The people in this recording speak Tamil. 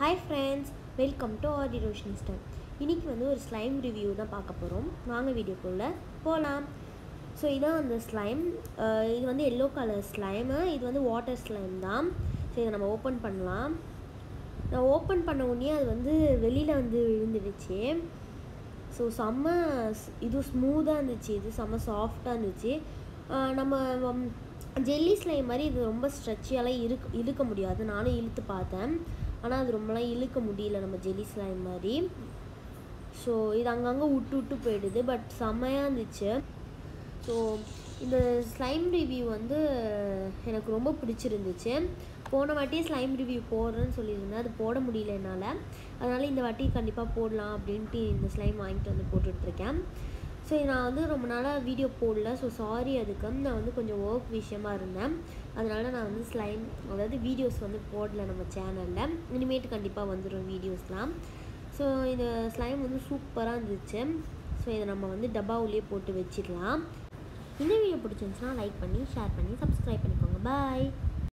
hi friends welcome to Aadhi Roshan ஸ்டம் இன்றைக்கி வந்து ஒரு ஸ்லைம் ரிவ்யூ தான் பார்க்க போகிறோம் வாங்க வீடியோக்குள்ளே போகலாம் ஸோ இதான் அந்த ஸ்லைம் இது வந்து எல்லோ கலர் ஸ்லைமு இது வந்து வாட்டர் ஸ்லைம் தான் ஸோ இதை நம்ம ஓப்பன் பண்ணலாம் நான் ஓப்பன் பண்ண உடனே அது வந்து வெளியில் வந்து விழுந்துடுச்சு ஸோ செம்ம ஸ்- இது ஸ்மூத்தாக இருந்துச்சு இது செம்ம சாஃப்டாக இருந்துச்சு ஆஹ் நம்ம ஜெல்லி ஸ்லைம் மாதிரி இது ரொம்ப ஸ்ட்ரெச்சியாலாம் இழுக்க இழுக்க முடியாது நானும் இழுத்து பார்த்தேன் ஆனால் அது ரொம்பலாம் இழுக்க முடியல நம்ம ஜெல்லி ஸ்லைம் மாதிரி ஸோ இது அங்கங்கே விட்டு விட்டு போயிடுது பட் செம்மையாக இருந்துச்சு ஸோ இந்த ஸ்லைம் ரிவ்யூ வந்து எனக்கு ரொம்ப பிடிச்சிருந்துச்சு போன வாட்டி ஸ்லைம் ரிவ்யூ போடுறேன்னு சொல்லியிருந்தேன் அது போட முடியல என்னால் அதனால் இந்த வாட்டி கண்டிப்பாக போடலாம் அப்படின்ட்டு இந்த ஸ்லைம் வாங்கிட்டு வந்து போட்டுட்ருக்கேன் ஸோ நான் வந்து ரொம்ப நாளாக வீடியோ போடல ஸோ சாரி அதுக்கு நான் வந்து கொஞ்சம் ஒர்க் விஷயமா இருந்தேன் அதனால நான் வந்து ஸ்லைம் அதாவது வீடியோஸ் வந்து போடல நம்ம சேனலில் இனிமேட்டு கண்டிப்பாக வந்துடும் வீடியோஸ்லாம் ஸோ இந்த ஸ்லைம் வந்து சூப்பராக இருந்துச்சு ஸோ இதை நம்ம வந்து டப்பாவுலேயே போட்டு வச்சிடலாம் இந்த வீடியோ பிடிச்சிருந்துச்சுன்னா லைக் பண்ணி ஷேர் பண்ணி சப்ஸ்கிரைப் பண்ணிக்கோங்க பாய்